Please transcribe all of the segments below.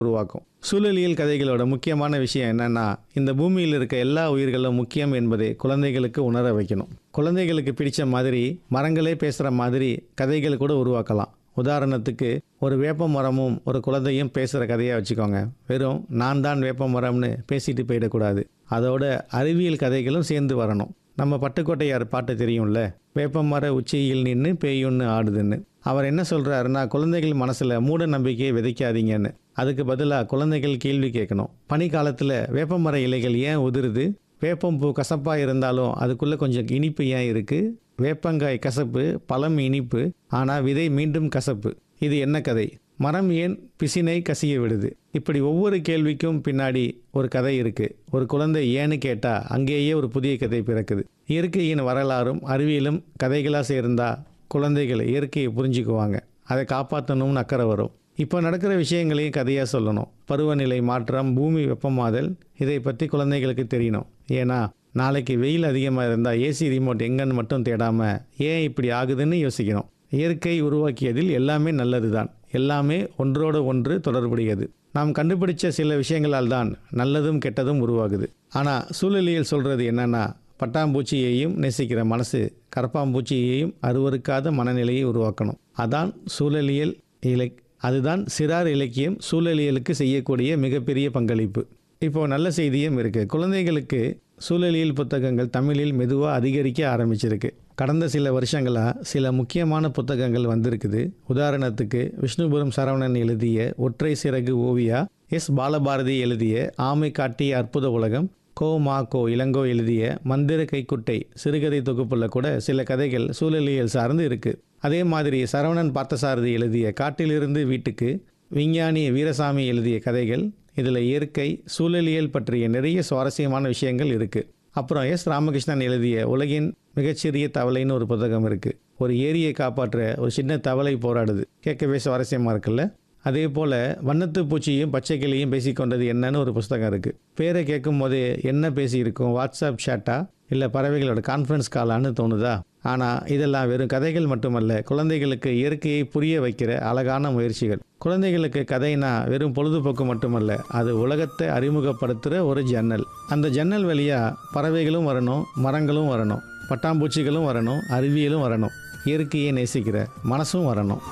உருவாக்கும் சூழலியல் கதைகளோட முக்கியமான விஷயம் என்னன்னா இந்த பூமியில் இருக்க எல்லா உயிர்களும் முக்கியம் என்பதை குழந்தைகளுக்கு உணர வைக்கணும் குழந்தைகளுக்கு பிடிச்ச மாதிரி மரங்களே பேசுகிற மாதிரி கதைகள் கூட உருவாக்கலாம் உதாரணத்துக்கு ஒரு வேப்ப மரமும் ஒரு குழந்தையும் பேசுகிற கதையாக வச்சுக்கோங்க வெறும் நான் தான் வேப்ப மரம்னு பேசிட்டு போயிடக்கூடாது அதோட அறிவியல் கதைகளும் சேர்ந்து வரணும் நம்ம பட்டுக்கோட்டையார் பாட்டு தெரியும்ல வேப்பமர உச்சியில் நின்று பேயுன்னு ஆடுதுன்னு அவர் என்ன சொல்கிறாருன்னா குழந்தைகள் மனசில் மூட நம்பிக்கையை விதைக்காதீங்கன்னு அதுக்கு பதிலாக குழந்தைகள் கேள்வி கேட்கணும் பனிக்காலத்தில் வேப்பமர இலைகள் ஏன் உதிருது வேப்பம்பூ கசப்பாக இருந்தாலும் அதுக்குள்ளே கொஞ்சம் இனிப்பு ஏன் இருக்குது வேப்பங்காய் கசப்பு பழம் இனிப்பு ஆனால் விதை மீண்டும் கசப்பு இது என்ன கதை மரம் ஏன் பிசினை கசிய விடுது இப்படி ஒவ்வொரு கேள்விக்கும் பின்னாடி ஒரு கதை இருக்கு ஒரு குழந்தை ஏன்னு கேட்டா அங்கேயே ஒரு புதிய கதை பிறக்குது இயற்கையின் வரலாறும் அறிவியலும் கதைகளாக சேர்ந்தா குழந்தைகள் இயற்கையை புரிஞ்சுக்குவாங்க அதை காப்பாற்றணும்னு அக்கறை வரும் இப்போ நடக்கிற விஷயங்களையும் கதையாக சொல்லணும் பருவநிலை மாற்றம் பூமி வெப்பமாதல் இதை பற்றி குழந்தைகளுக்கு தெரியணும் ஏன்னா நாளைக்கு வெயில் அதிகமாக இருந்தால் ஏசி ரிமோட் எங்கன்னு மட்டும் தேடாமல் ஏன் இப்படி ஆகுதுன்னு யோசிக்கணும் இயற்கை உருவாக்கியதில் எல்லாமே நல்லது தான் எல்லாமே ஒன்றோடு ஒன்று தொடர்புடையது நாம் கண்டுபிடிச்ச சில விஷயங்களால் தான் நல்லதும் கெட்டதும் உருவாகுது ஆனால் சூழலியல் சொல்கிறது என்னன்னா பட்டாம்பூச்சியையும் நேசிக்கிற மனசு கரப்பாம்பூச்சியையும் அருவருக்காத மனநிலையை உருவாக்கணும் அதான் சூழலியல் இலக் அதுதான் சிறார் இலக்கியம் சூழலியலுக்கு செய்யக்கூடிய மிகப்பெரிய பங்களிப்பு இப்போ நல்ல செய்தியும் இருக்குது குழந்தைகளுக்கு சூழலியல் புத்தகங்கள் தமிழில் மெதுவாக அதிகரிக்க ஆரம்பிச்சிருக்கு கடந்த சில வருஷங்களாக சில முக்கியமான புத்தகங்கள் வந்திருக்குது உதாரணத்துக்கு விஷ்ணுபுரம் சரவணன் எழுதிய ஒற்றை சிறகு ஓவியா எஸ் பாலபாரதி எழுதிய ஆமை காட்டிய அற்புத உலகம் கோ மா கோ இளங்கோ எழுதிய மந்திர கைக்குட்டை சிறுகதை தொகுப்புல கூட சில கதைகள் சூழலியல் சார்ந்து இருக்கு அதே மாதிரி சரவணன் பார்த்தசாரதி எழுதிய காட்டிலிருந்து வீட்டுக்கு விஞ்ஞானி வீரசாமி எழுதிய கதைகள் இதில் இயற்கை சூழலியல் பற்றிய நிறைய சுவாரஸ்யமான விஷயங்கள் இருக்குது அப்புறம் எஸ் ராமகிருஷ்ணன் எழுதிய உலகின் மிகச்சிறிய தவளைன்னு ஒரு புத்தகம் இருக்குது ஒரு ஏரியை காப்பாற்ற ஒரு சின்ன தவளை போராடுது கேட்கவே சுவாரஸ்யமாக இருக்குல்ல அதே போல் வண்ணத்து பூச்சியும் பச்சை கிளியும் பேசிக்கொண்டது என்னன்னு ஒரு புஸ்தகம் இருக்குது பேரை கேட்கும் போதே என்ன பேசியிருக்கும் வாட்ஸ்அப் சேட்டா இல்லை பறவைகளோட கான்ஃபரன்ஸ் காலான்னு தோணுதா ஆனால் இதெல்லாம் வெறும் கதைகள் மட்டுமல்ல குழந்தைகளுக்கு இயற்கையை புரிய வைக்கிற அழகான முயற்சிகள் குழந்தைகளுக்கு கதைனா வெறும் பொழுதுபோக்கு மட்டுமல்ல அது உலகத்தை அறிமுகப்படுத்துகிற ஒரு ஜன்னல் அந்த ஜன்னல் வழியாக பறவைகளும் வரணும் மரங்களும் வரணும் பட்டாம்பூச்சிகளும் வரணும் அறிவியலும் வரணும் இயற்கையை நேசிக்கிற மனசும் வரணும்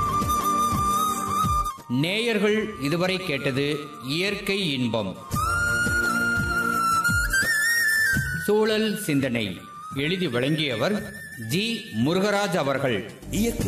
நேயர்கள் இதுவரை கேட்டது இயற்கை இன்பம் சூழல் சிந்தனை எழுதி வழங்கியவர் ஜி முருகராஜ் அவர்கள் இயற்கை